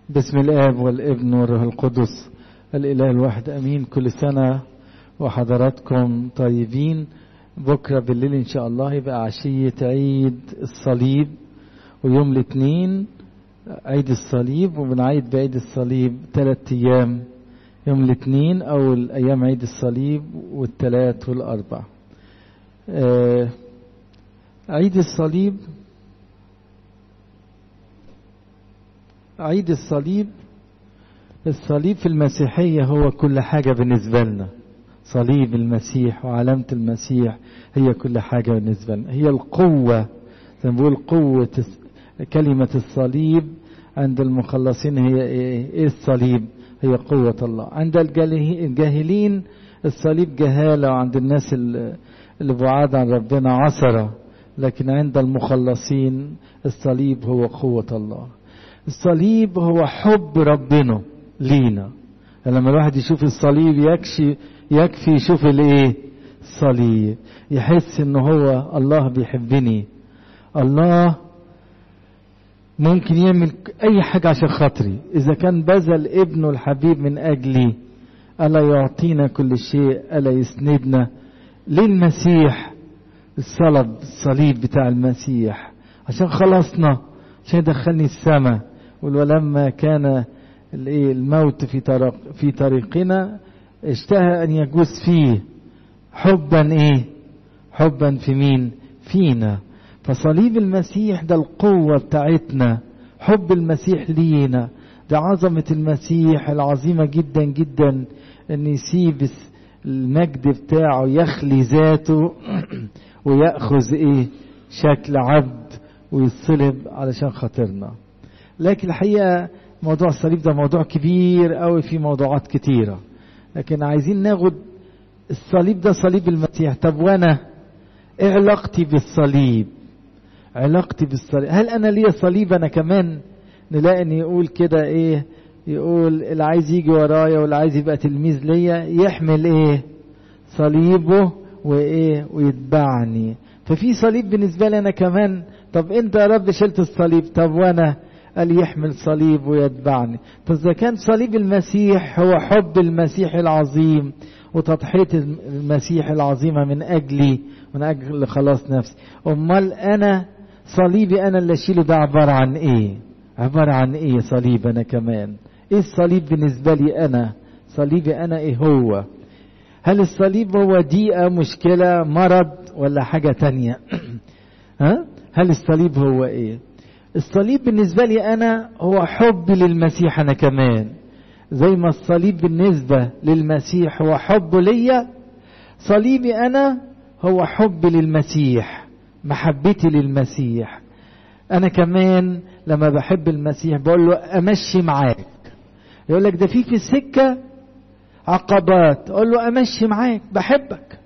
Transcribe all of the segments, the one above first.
بسم الآب والابن والروح القدس الإله الواحد أمين كل سنة وحضراتكم طيبين بكرة بالليل إن شاء الله يبقى عشية عيد الصليب ويوم الاثنين عيد الصليب وبنعيد بعيد الصليب ثلاث أيام يوم الاثنين أول أيام عيد الصليب والثلاث والأربع آه عيد الصليب عيد الصليب الصليب في المسيحية هو كل حاجة بالنسبة لنا صليب المسيح وعلامة المسيح هي كل حاجة بالنسبة لنا هي القوة زي ما بقول قوة كلمة الصليب عند المخلصين هي ايه, إيه الصليب هي قوة الله عند الجاهلين الصليب جهالة وعند الناس اللي بعاد عن ربنا عثرة لكن عند المخلصين الصليب هو قوة الله الصليب هو حب ربنا لينا لما الواحد يشوف الصليب يكشي يكفي يشوف الايه الصليب يحس ان هو الله بيحبني الله ممكن يعمل اي حاجة عشان خاطري اذا كان بذل ابنه الحبيب من اجلي الا يعطينا كل شيء الا يسندنا للمسيح الصلب الصليب بتاع المسيح عشان خلصنا عشان يدخلني السماء ولما كان الموت في طريق في طريقنا اشتهى ان يجوز فيه حبا ايه حبا في مين فينا فصليب المسيح ده القوة بتاعتنا حب المسيح لينا ده عظمة المسيح العظيمة جدا جدا ان يسيب المجد بتاعه يخلي ذاته ويأخذ ايه شكل عبد ويتصلب علشان خاطرنا لكن الحقيقة موضوع الصليب ده موضوع كبير قوي في موضوعات كتيرة لكن عايزين ناخد الصليب ده صليب المسيح طب وانا ايه علاقتي بالصليب علاقتي بالصليب هل انا ليا صليب انا كمان نلاقي ان يقول كده ايه يقول اللي عايز يجي ورايا واللي عايز يبقى تلميذ ليا يحمل ايه صليبه وايه ويتبعني ففي صليب بالنسبة لي انا كمان طب انت يا رب شلت الصليب طب وانا قال يحمل صليب ويتبعني طب اذا كان صليب المسيح هو حب المسيح العظيم وتضحية المسيح العظيمة من أجلي من أجل خلاص نفسي أمال أنا صليبي أنا اللي أشيله ده عبارة عن إيه عبارة عن إيه صليب أنا كمان إيه الصليب بالنسبة لي أنا صليبي أنا إيه هو هل الصليب هو ضيقة مشكلة مرض ولا حاجة تانية ها هل الصليب هو إيه الصليب بالنسبة لي أنا هو حب للمسيح أنا كمان زي ما الصليب بالنسبة للمسيح هو حب ليا صليبي أنا هو حب للمسيح محبتي للمسيح أنا كمان لما بحب المسيح بقول له أمشي معاك يقول لك ده في في السكة عقبات أقول له أمشي معاك بحبك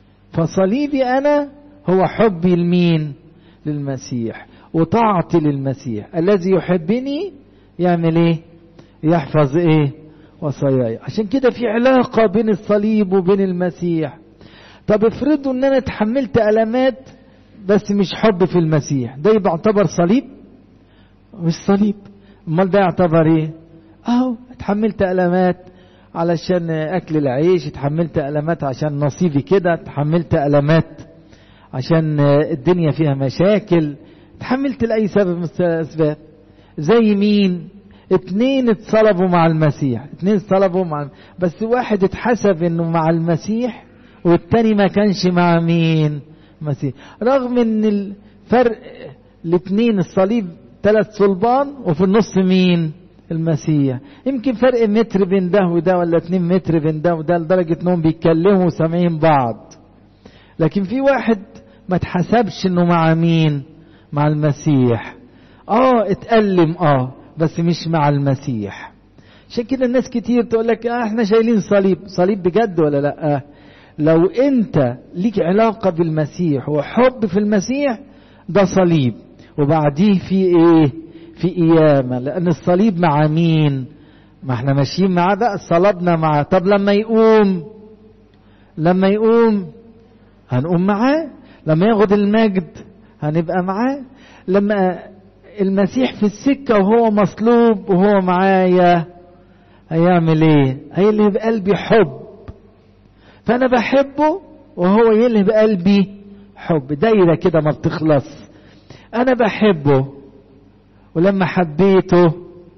فصليبي أنا هو حبي لمين للمسيح وطاعتي للمسيح الذي يحبني يعمل ايه يحفظ ايه وصاياي عشان كده في علاقة بين الصليب وبين المسيح طب افرضوا ان انا اتحملت المات بس مش حب في المسيح ده يبقى يعتبر صليب مش صليب امال ده يعتبر ايه اهو اتحملت المات علشان اكل العيش اتحملت المات عشان نصيبي كده اتحملت المات عشان الدنيا فيها مشاكل اتحملت لأي سبب من الأسباب زي مين اتنين اتصلبوا مع المسيح اتنين اتصلبوا مع بس واحد اتحسب انه مع المسيح والتاني ما كانش مع مين مسيح رغم ان الفرق الاتنين الصليب ثلاث صلبان وفي النص مين المسيح يمكن فرق متر بين ده وده ولا اتنين متر بين ده وده لدرجة انهم بيتكلموا وسامعين بعض لكن في واحد ما اتحسبش انه مع مين مع المسيح اه اتألم اه بس مش مع المسيح عشان كده الناس كتير تقول لك اه احنا شايلين صليب صليب بجد ولا لا آه. لو انت ليك علاقة بالمسيح وحب في المسيح ده صليب وبعديه في ايه في قيامة لان الصليب مع مين ما احنا ماشيين معاه بقى صلبنا معاه طب لما يقوم لما يقوم هنقوم معاه لما ياخد المجد هنبقى معاه لما المسيح في السكة وهو مصلوب وهو معايا هيعمل ايه هيلهب قلبي حب فانا بحبه وهو يلهب قلبي حب دايرة كده ما بتخلص انا بحبه ولما حبيته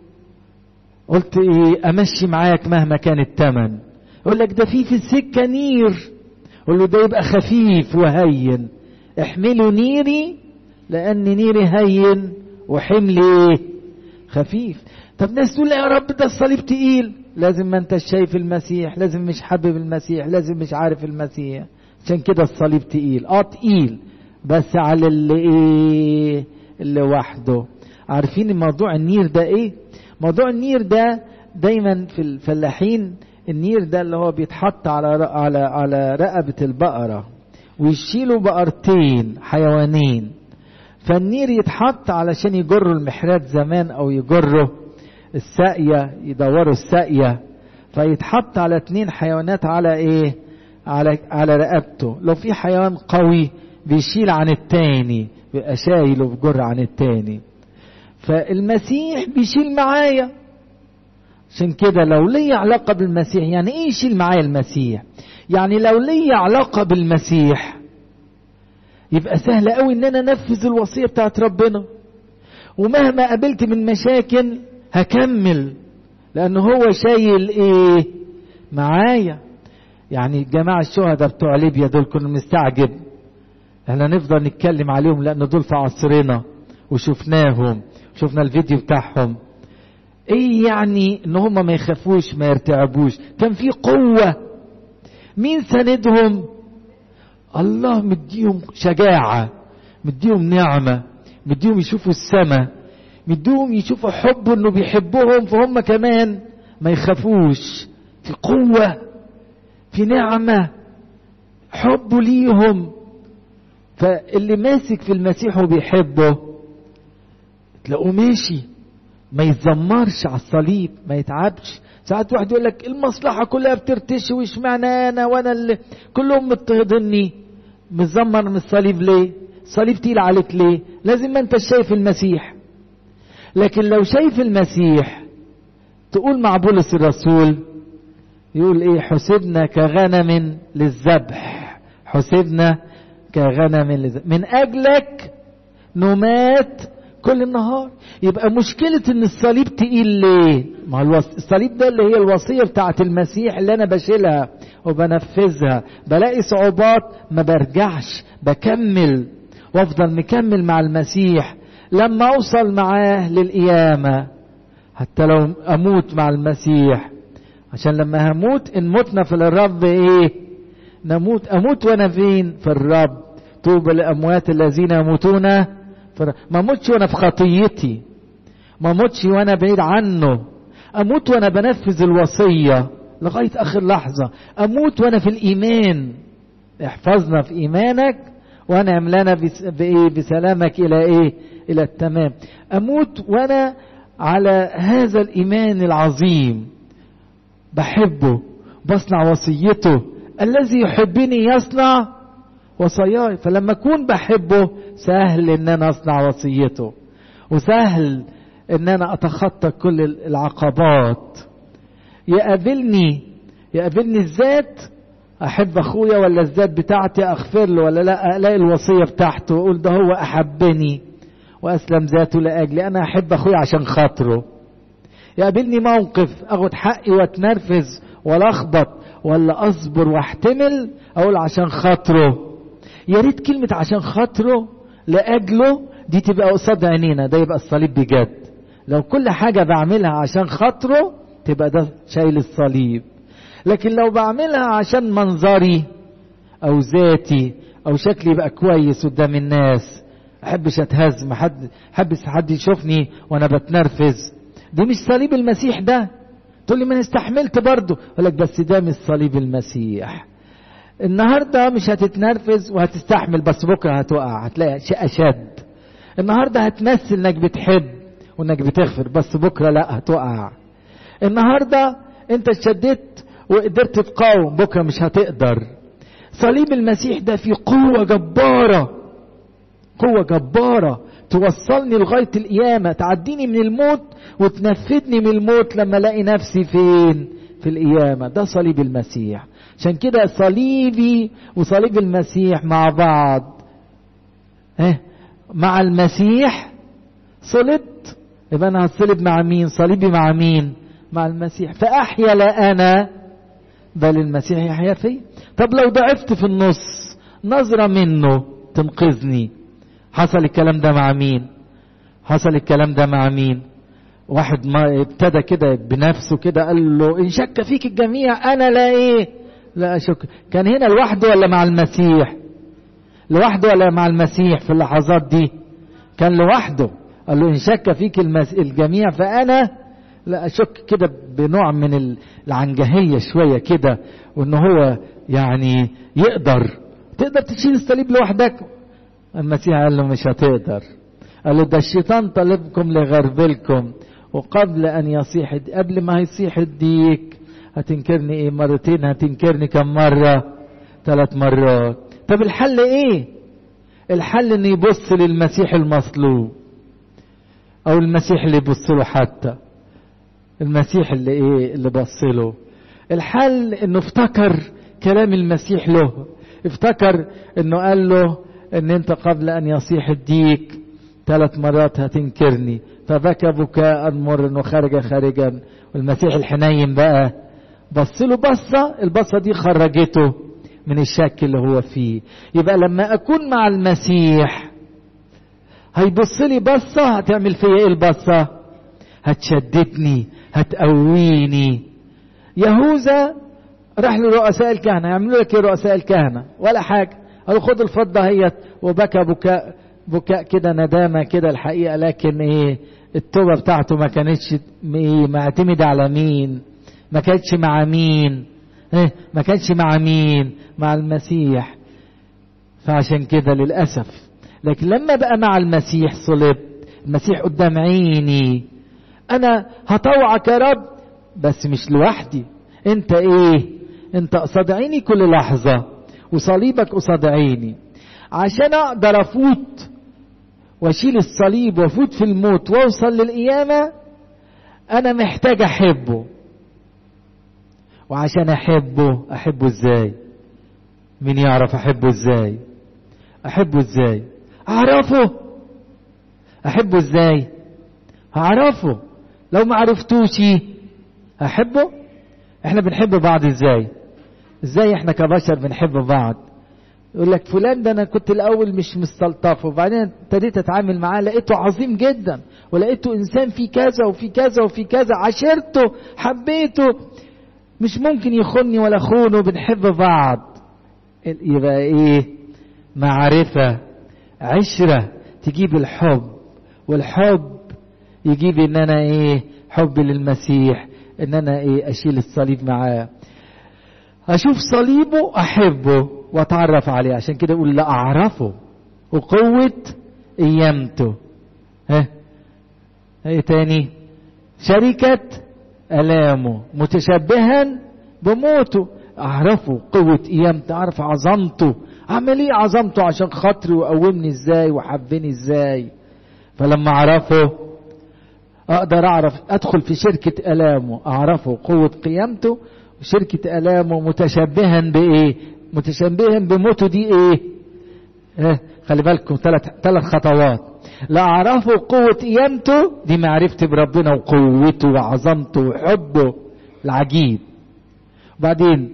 قلت ايه امشي معاك مهما كان التمن يقول لك ده في في السكة نير قول له ده يبقى خفيف وهين احملوا نيري لان نيري هين وحملي ايه خفيف طب ناس تقول يا رب ده الصليب تقيل لازم ما انت شايف المسيح لازم مش حابب المسيح لازم مش عارف المسيح عشان كده الصليب تقيل اه تقيل بس على اللي ايه اللي وحده عارفين موضوع النير ده ايه موضوع النير ده دايما في الفلاحين النير ده اللي هو بيتحط على على على رقبه البقره ويشيلوا بقرتين حيوانين فالنير يتحط علشان يجروا المحرات زمان او يجروا الساقية يدوروا الساقية فيتحط على اتنين حيوانات على ايه على على رقبته لو في حيوان قوي بيشيل عن التاني بيبقى شايل وبجر عن التاني فالمسيح بيشيل معايا عشان كده لو لي علاقة بالمسيح يعني ايه يشيل معايا المسيح يعني لو لي علاقة بالمسيح يبقى سهل قوي ان انا انفذ الوصية بتاعت ربنا ومهما قابلت من مشاكل هكمل لان هو شايل ايه معايا يعني الجماعة الشهداء بتوع ليبيا دول كنا مستعجب احنا نفضل نتكلم عليهم لان دول في عصرنا وشفناهم شفنا الفيديو بتاعهم ايه يعني ان هم ما يخافوش ما يرتعبوش كان في قوة مين سندهم الله مديهم شجاعة مديهم نعمة مديهم يشوفوا السماء مديهم يشوفوا حب انه بيحبهم فهم كمان ما يخافوش في قوة في نعمة حب ليهم فاللي ماسك في المسيح وبيحبه تلاقوه ماشي ما يتذمرش على الصليب ما يتعبش ساعات واحد يقول لك المصلحة كلها بترتشي واشمعنى انا وانا اللي كلهم مضطهدني متذمر من الصليب ليه الصليب تقيل عليك ليه لازم ما انت شايف المسيح لكن لو شايف المسيح تقول مع بولس الرسول يقول ايه حسبنا كغنم للذبح حسبنا كغنم للذبح من اجلك نمات كل النهار يبقى مشكلة ان الصليب تقيل ليه ما الوص... الصليب ده اللي هي الوصية بتاعت المسيح اللي انا بشيلها وبنفذها بلاقي صعوبات ما برجعش بكمل وافضل مكمل مع المسيح لما اوصل معاه للقيامة حتى لو اموت مع المسيح عشان لما هموت ان متنا في الرب ايه نموت اموت وانا فين في الرب طوبى لاموات الذين يموتون ما اموتش وانا في خطيتي ما اموتش وانا بعيد عنه اموت وانا بنفذ الوصيه لغايه اخر لحظه اموت وانا في الايمان احفظنا في ايمانك وانعم لنا بايه بسلامك الى ايه الى التمام اموت وانا على هذا الايمان العظيم بحبه بصنع وصيته الذي يحبني يصنع وصاياي فلما اكون بحبه سهل ان انا اصنع وصيته وسهل ان انا اتخطى كل العقبات يقابلني يقابلني الذات احب اخويا ولا الذات بتاعتي اغفر له ولا لا الاقي الوصيه بتاعته واقول ده هو احبني واسلم ذاته لاجلي انا احب اخويا عشان خاطره يقابلني موقف اخد حقي واتنرفز ولا اخبط ولا اصبر واحتمل اقول عشان خاطره يا ريت كلمه عشان خاطره لاجله دي تبقى قصاد عينينا ده يبقى الصليب بجد لو كل حاجه بعملها عشان خاطره تبقى ده شايل الصليب لكن لو بعملها عشان منظري او ذاتي او شكلي يبقى كويس قدام الناس احبش اتهز ما حد احبش حد يشوفني وانا بتنرفز دي مش صليب المسيح ده تقول لي ما استحملت برضه اقول لك بس ده مش صليب المسيح النهارده مش هتتنرفز وهتستحمل بس بكره هتقع هتلاقي شيء اشد النهارده هتمثل انك بتحب وانك بتغفر بس بكره لا هتقع النهارده انت اتشددت وقدرت تقاوم بكره مش هتقدر صليب المسيح ده فيه قوه جباره قوه جباره توصلني لغاية القيامة تعديني من الموت وتنفذني من الموت لما الاقي نفسي فين في القيامة ده صليب المسيح عشان كده صليبي وصليب المسيح مع بعض اه مع المسيح صلبت يبقى انا هصلب مع مين صليبي مع مين مع المسيح فاحيا لا انا بل المسيح يحيا فيا طب لو ضعفت في النص نظرة منه تنقذني حصل الكلام ده مع مين حصل الكلام ده مع مين واحد ما ابتدى كده بنفسه كده قال له ان شك فيك الجميع انا لا ايه لا اشك كان هنا لوحده ولا مع المسيح لوحده ولا مع المسيح في اللحظات دي كان لوحده قال له ان شك فيك المس... الجميع فانا لا اشك كده بنوع من العنجهيه شويه كده وان هو يعني يقدر تقدر تشيل الصليب لوحدك المسيح قال له مش هتقدر قال له ده الشيطان طالبكم لغربلكم وقبل ان يصيح قبل ما يصيح الديك هتنكرني ايه مرتين هتنكرني كم مرة ثلاث مرات طب الحل ايه الحل ان يبص للمسيح المصلوب او المسيح اللي يبص له حتى المسيح اللي ايه اللي بص له الحل انه افتكر كلام المسيح له افتكر انه قال له ان انت قبل ان يصيح الديك ثلاث مرات هتنكرني فبكى بكاء مر وخرج خارجا والمسيح الحنين بقى بص له بصة البصة دي خرجته من الشك اللي هو فيه يبقى لما أكون مع المسيح هيبص لي بصة هتعمل فيا ايه البصة هتشددني هتقويني يهوذا راح لرؤساء الكهنة يعملوا لك ايه رؤساء الكهنة ولا حاجة قالوا خد الفضة هي وبكى بكاء بكاء كده ندامة كده الحقيقة لكن ايه التوبة بتاعته ما كانتش ايه معتمدة على مين ما كانتش مع مين ايه ما كانتش مع مين مع المسيح فعشان كده للأسف لكن لما بقى مع المسيح صلبت المسيح قدام عيني انا هطوعك يا رب بس مش لوحدي انت ايه انت قصاد عيني كل لحظة وصليبك قصاد عيني عشان اقدر افوت واشيل الصليب وافوت في الموت واوصل للقيامة انا محتاج احبه وعشان احبه احبه ازاي مين يعرف احبه ازاي احبه ازاي اعرفه احبه ازاي هعرفه لو ما عرفتوش احبه احنا بنحب بعض ازاي ازاي احنا كبشر بنحب بعض يقول لك فلان ده انا كنت الاول مش مستلطفه وبعدين ابتديت اتعامل معاه لقيته عظيم جدا ولقيته انسان في كذا وفي كذا وفي كذا عشرته حبيته مش ممكن يخوني ولا خونه بنحب بعض يبقى ايه معرفة عشرة تجيب الحب والحب يجيب ان انا ايه حب للمسيح ان انا ايه اشيل الصليب معاه اشوف صليبه احبه واتعرف عليه عشان كده اقول لا اعرفه وقوة قيامته ها ايه تاني شركة الامه متشبها بموته اعرفه قوة قيامته اعرف عظمته اعمل ايه عظمته عشان خاطري وقومني ازاي وحبني ازاي فلما اعرفه اقدر اعرف ادخل في شركة الامه اعرفه قوة قيامته وشركة الامه متشبها بايه متشبها بموته دي ايه اه خلي بالكم ثلاث ثلاث خطوات لا اعرفه قوة قيامته دي معرفتي بربنا وقوته وعظمته وحبه العجيب وبعدين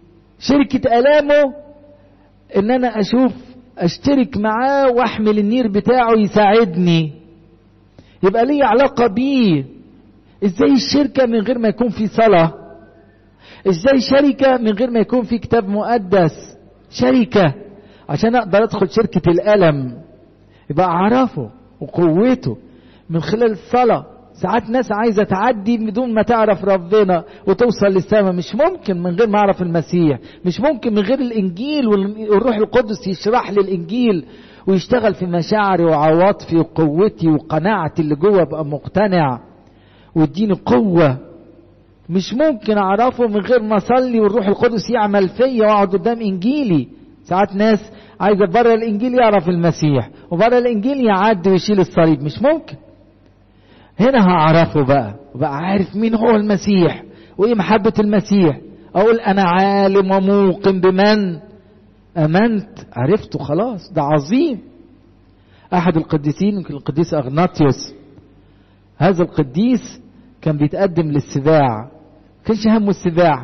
شركة الامه ان انا اشوف اشترك معاه واحمل النير بتاعه يساعدني يبقى لي علاقة بيه ازاي الشركة من غير ما يكون في صلاة ازاي شركة من غير ما يكون في كتاب مقدس شركة عشان اقدر ادخل شركة الالم يبقى اعرفه وقوته من خلال الصلاة ساعات ناس عايزة تعدي بدون ما تعرف ربنا وتوصل للسماء مش ممكن من غير ما اعرف المسيح مش ممكن من غير الانجيل والروح القدس يشرح لي الانجيل ويشتغل في مشاعري وعواطفي وقوتي وقناعتي اللي جوه ابقى مقتنع ويديني قوة مش ممكن اعرفه من غير ما اصلي والروح القدس يعمل فيا واقعد قدام انجيلي ساعات ناس عايز بره الانجيل يعرف المسيح وبره الانجيل يعدي ويشيل الصليب مش ممكن هنا هعرفه بقى وبقى عارف مين هو المسيح وايه محبة المسيح اقول انا عالم وموقن بمن امنت عرفته خلاص ده عظيم احد القديسين يمكن القديس اغناطيوس هذا القديس كان بيتقدم للسباع كانش همه السباع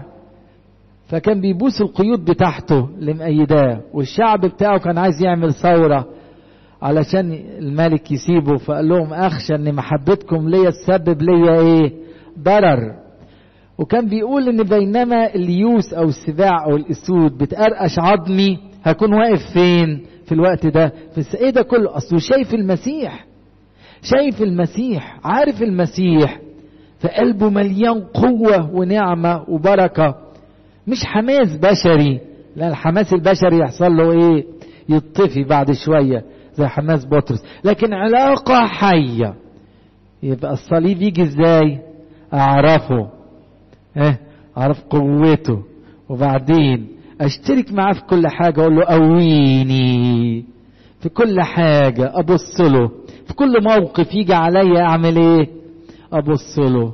فكان بيبوس القيود بتاعته اللي مأيداه والشعب بتاعه كان عايز يعمل ثورة علشان الملك يسيبه فقال لهم اخشى ان محبتكم ليا تسبب ليا ايه ضرر وكان بيقول ان بينما اليوس او السباع او الاسود بتقرقش عظمي هكون واقف فين في الوقت ده في ايه ده كله اصله شايف المسيح شايف المسيح عارف المسيح فقلبه مليان قوة ونعمة وبركة مش حماس بشري لا الحماس البشري يحصل له ايه يطفي بعد شوية زي حماس بطرس لكن علاقة حية يبقى الصليب يجي ازاي اعرفه اه اعرف قوته وبعدين اشترك معاه في كل حاجة اقول له قويني في كل حاجة ابص له في كل موقف يجي عليا اعمل ايه ابص له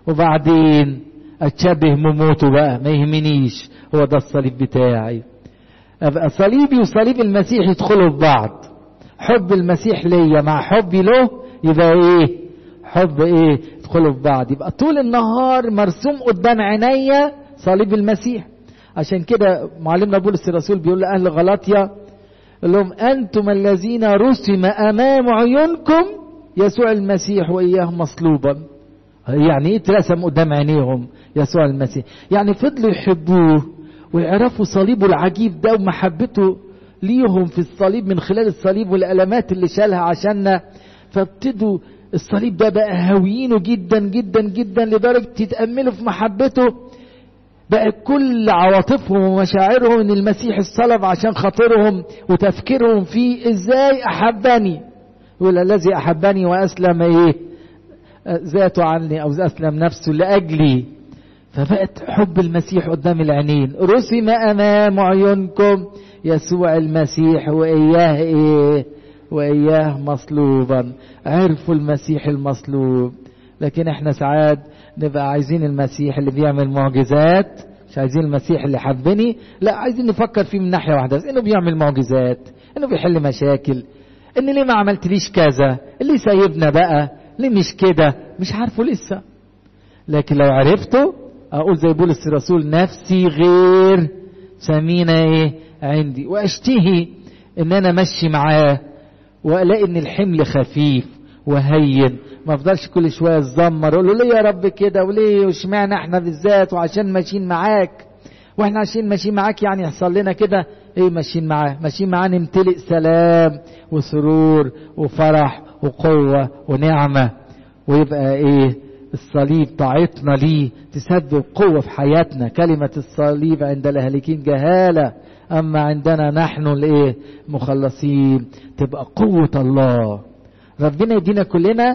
وبعدين اتشبه مموته بقى ما يهمنيش هو ده الصليب بتاعي ابقى صليبي وصليب المسيح يدخلوا في بعض حب المسيح ليا مع حبي له يبقى ايه حب ايه يدخلوا في بعض يبقى طول النهار مرسوم قدام عينيا صليب المسيح عشان كده معلمنا بولس الرسول بيقول لاهل غلاطيا يقول لهم انتم الذين رسم امام عيونكم يسوع المسيح واياه مصلوبا يعني ايه اترسم قدام عينيهم يسوع المسيح يعني فضلوا يحبوه ويعرفوا صليبه العجيب ده ومحبته ليهم في الصليب من خلال الصليب والالمات اللي شالها عشاننا فابتدوا الصليب ده بقى هاويينه جدا جدا جدا لدرجه تتاملوا في محبته بقى كل عواطفهم ومشاعرهم ان المسيح الصلب عشان خاطرهم وتفكيرهم فيه ازاي احبني يقول الذي احبني واسلم ايه ذاته عني او اسلم نفسه لاجلي فبقت حب المسيح قدام العينين رسم امام عيونكم يسوع المسيح واياه ايه واياه مصلوبا عرفوا المسيح المصلوب لكن احنا ساعات نبقى عايزين المسيح اللي بيعمل معجزات مش عايزين المسيح اللي حبني لا عايزين نفكر فيه من ناحيه واحده انه بيعمل معجزات انه بيحل مشاكل ان ليه ما عملتليش كذا اللي سايبنا بقى ليه مش كده مش عارفه لسه لكن لو عرفته اقول زي بولس الرسول نفسي غير ثمينه ايه عندي واشتهي ان انا امشي معاه والاقي ان الحمل خفيف وهين ما افضلش كل شويه اتذمر اقول له ليه يا رب كده وليه واشمعنى احنا بالذات وعشان ماشيين معاك واحنا عشان ماشيين معاك يعني يحصل لنا كده ايه ماشيين معاه ماشيين معاه نمتلئ سلام وسرور وفرح وقوه ونعمه ويبقى ايه الصليب طاعتنا ليه تسبب قوة في حياتنا كلمة الصليب عند الهالكين جهالة أما عندنا نحن الإيه مخلصين تبقى قوة الله ربنا يدينا كلنا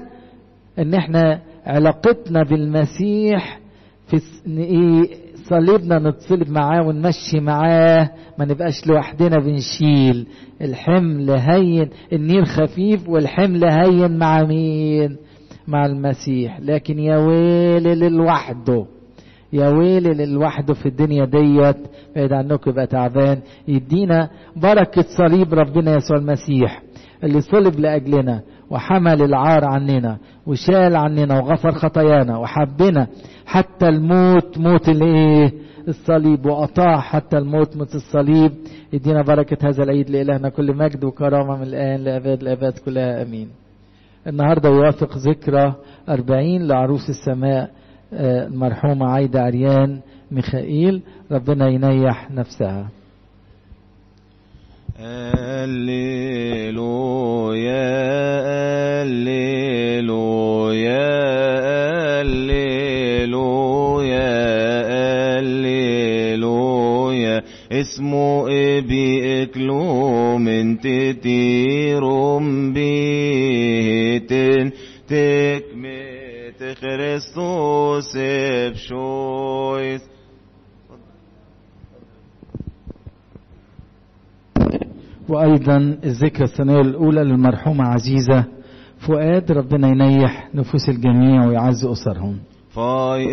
إن إحنا علاقتنا بالمسيح في إيه صليبنا نتصلب معاه ونمشي معاه ما نبقاش لوحدنا بنشيل الحمل هين النير خفيف والحمل هين مع مين مع المسيح لكن يا ويل للوحده يا ويل للوحده في الدنيا ديت بعيد عنكم يبقى تعبان يدينا بركة صليب ربنا يسوع المسيح اللي صلب لأجلنا وحمل العار عننا وشال عننا وغفر خطايانا وحبنا حتى الموت موت الايه الصليب وأطاع حتى الموت موت الصليب يدينا بركة هذا العيد لإلهنا كل مجد وكرامة من الآن لأباد الأباد كلها أمين النهارده يوافق ذكرى أربعين لعروس السماء المرحومة عايدة عريان ميخائيل ربنا ينيح نفسها هللويا هللويا هللويا هللويا اسمه ابي اكلوم انت تيروم بيتن تكمت خريستوس بشويس وأيضا الذكرى السنوية الأولى للمرحومة عزيزة فؤاد ربنا ينيح نفوس الجميع ويعز أسرهم فاي